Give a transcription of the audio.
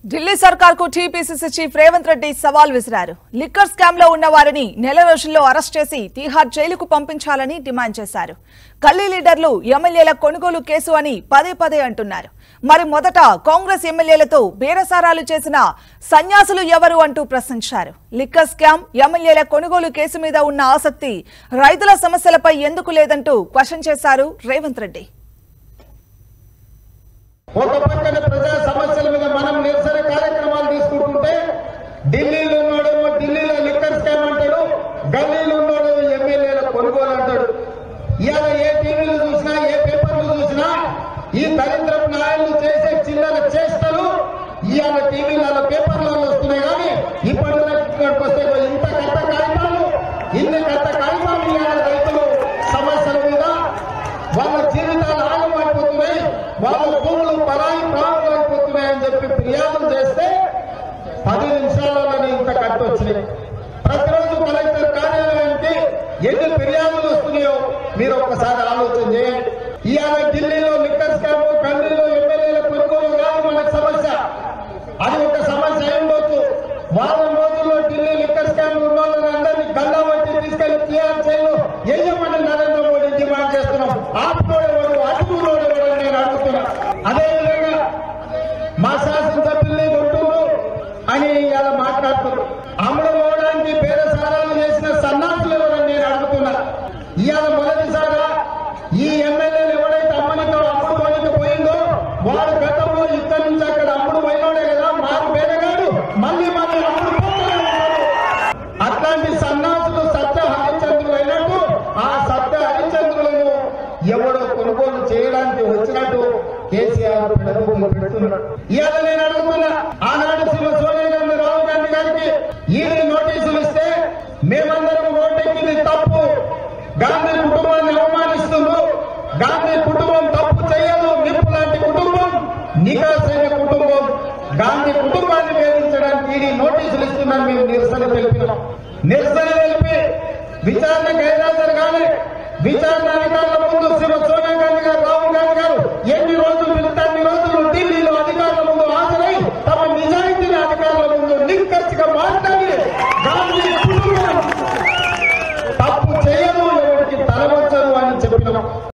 ఢిల్లీ సర్కార్ కు TPCC chief Revanth Reddy సవాల్ విసిరారు లిక్కర్ స్కామ్ లో ఉన్న వారిని నెల రోజుల్లో అరెస్ట్ చేసి తీహార్ జైలుకు పంపించాలని డిమాండ్ చేశారు కల్లీ లీడర్లు ఎమ్మెల్యేల కొనుగోలు కేసు అని పదే పదే అంటున్నారు మరి మొదట కాంగ్రెస్ ఎమ్మెల్యేలతో బేరసారాలు చేసిన సన్యాసులు ఎవరు అంటూ ప్రశ్నించారు లిక్కర్ స్కామ్ ఎమ్మెల్యేల కొనుగోలు కేసు మీద ఉన్న ఆసక్తి రైతుల సమస్యలపై ఎందుకు లేదంటూ క్వశ్చన్ చేశారు రేవంత్ రెడ్డి ఒక పక్కన ప్రజా సమస్యల మీద మనం నిరసన కార్యక్రమాలు తీసుకుంటుంటే ఢిల్లీలో ఉన్నాడేమో ఢిల్లీలో లిక్కర్ స్కామ్ అంటాడు గల్లీలో ఉన్నాడు ఎమ్మెల్యేల కొనుగోలు అంటాడు ఇవాళ ఏ టీవీలు చూసినా ఏ పేపర్లు చూసినా ఈ దరిద్రపు నాయకులు చేసే చిల్లర చేష్టలు ఇవాళ టీవీలలో పేపర్లలో వస్తున్నాయి కానీ ఇప్పటి ఇక్కడికి వస్తే ఇంత కట్ట కాగితాలు ఇన్ని కట్ట కాగితాలు ఇవాళ రైతులు సమస్యల మీద వాళ్ళ జీవితాలు ఆగమైపోతున్నాయి వాళ్ళ భూములు పరాయి ప్రాణులు అయిపోతున్నాయి అని చెప్పి ఫిర్యాదులు చేస్తే పది నిమిషాలలోనే ఇంత కట్టొచ్చినాయి ప్రతిరోజు కలెక్టర్ కార్యాలయానికి ఎన్ని ఫిర్యాదులు వస్తున్నాయో మీరు ఒక్కసారి ఆలోచన చేయండి ఇవాళ ఢిల్లీలో లిక్కర్ స్కామ్ ఢిల్లీలో ఎమ్మెల్యేల కొనుగోలు కాదు మనకు సమస్య అది ఒక సమస్య అయి ఉండొచ్చు వారం రోజుల్లో ఢిల్లీ లిక్కర్ స్కామ్ ఉన్న వాళ్ళని అందరినీ గల్లా వంటి తీసుకెళ్లి క్లియర్ చేయలు ఏమని నరేంద్ర మోడీ డిమాండ్ చేస్తున్నాం ఆపుకోడేవాడు అటుకులోడేవాడు అని నేను అడుగుతున్నా అదేవిధంగా మా శాసనసభ్యుల్ని కొట్టుడు అని ఇలా మాట్లాడుతున్నారు అమలు పోవడానికి పేద సారాలు చేసిన సన్నాసులు ఎవరని నేను అడుగుతున్నా ఇవాళ మొదటిసారా ఈ ఎమ్మెల్యేలు ఎవరైతే అమ్మనితో అమ్ముడు పోయిన పోయిందో వాడు గతంలో ఇక్కడి నుంచి అక్కడ అమ్ముడు పోయినోడే కదా మాకు పేదగాడు మళ్ళీ మళ్ళీ అమ్ముడు పోతూనే ఉన్నాడు. అట్లాంటి సన్నాసులు సత్య హరిచంద్రులు అయినట్టు ఆ సత్య హరిచంద్రులను ఎవడో కొనుగోలు చేయడానికి వచ్చినట్టు కేసీఆర్ పెడబొమ్మలు పెడుతున్నాడు ఇవాళ నేను అడుగుతున్నా ఆనాడు శ్రీ సోనియా గాంధీ రాహుల్ గాంధీ గారికి ఈడీ నోటీసులు ఇస్తే మేమందరం ఓటెక్కింది తప్పు గాంధీ కుటుంబాన్ని అవమానిస్తుంది గాంధీ కుటుంబం తప్పు చేయదు నిప్పు లాంటి కుటుంబం నికాసైన కుటుంబం గాంధీ కుటుంబాన్ని వేధించడానికి ఈడీ నోటీసులు ఇస్తుందని మేము నిరసన తెలిపినాం నిరసన తెలిపి విచారణ గైరాజర్ కానీ విచారణ అధికారులు